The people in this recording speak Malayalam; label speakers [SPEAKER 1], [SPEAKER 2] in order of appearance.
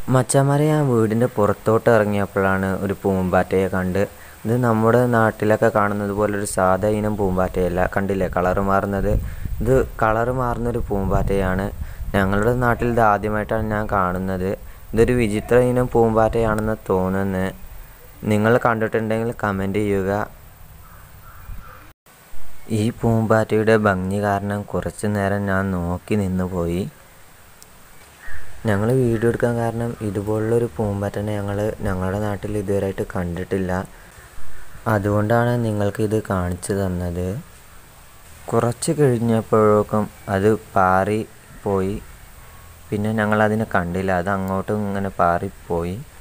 [SPEAKER 1] മച്ചാന്മാരെ ഞാൻ വീടിൻ്റെ പുറത്തോട്ട് ഇറങ്ങിയപ്പോഴാണ് ഒരു പൂമ്പാറ്റയെ കണ്ട് ഇത് നമ്മുടെ നാട്ടിലൊക്കെ കാണുന്നത് പോലെ ഒരു സാധാ ഇനം പൂമ്പാറ്റയല്ല കണ്ടില്ലേ കളറ് മാറുന്നത് ഇത് കളറ് മാറുന്നൊരു പൂമ്പാറ്റയാണ് ഞങ്ങളുടെ നാട്ടിൽ ഇത് ആദ്യമായിട്ടാണ് ഞാൻ കാണുന്നത് ഇതൊരു വിചിത്ര ഇനം പൂമ്പാറ്റയാണെന്ന് തോന്നുന്നു നിങ്ങൾ കണ്ടിട്ടുണ്ടെങ്കിൽ കമൻറ്റ് ചെയ്യുക ഈ പൂമ്പാറ്റയുടെ ഭംഗി കാരണം കുറച്ച് നേരം ഞാൻ നോക്കി നിന്ന് പോയി ഞങ്ങൾ വീഡിയോ എടുക്കാൻ കാരണം ഇതുപോലുള്ളൊരു പൂമ്പാറ്റനെ ഞങ്ങൾ ഞങ്ങളുടെ നാട്ടിൽ ഇതുവരെയായിട്ട് കണ്ടിട്ടില്ല അതുകൊണ്ടാണ് നിങ്ങൾക്ക് ഇത് കാണിച്ചു തന്നത് കുറച്ച് കഴിഞ്ഞപ്പോഴേക്കും അത് പാറി പോയി പിന്നെ ഞങ്ങൾ അതിനെ കണ്ടില്ല അത് അങ്ങോട്ടും ഇങ്ങനെ പാറിപ്പോയി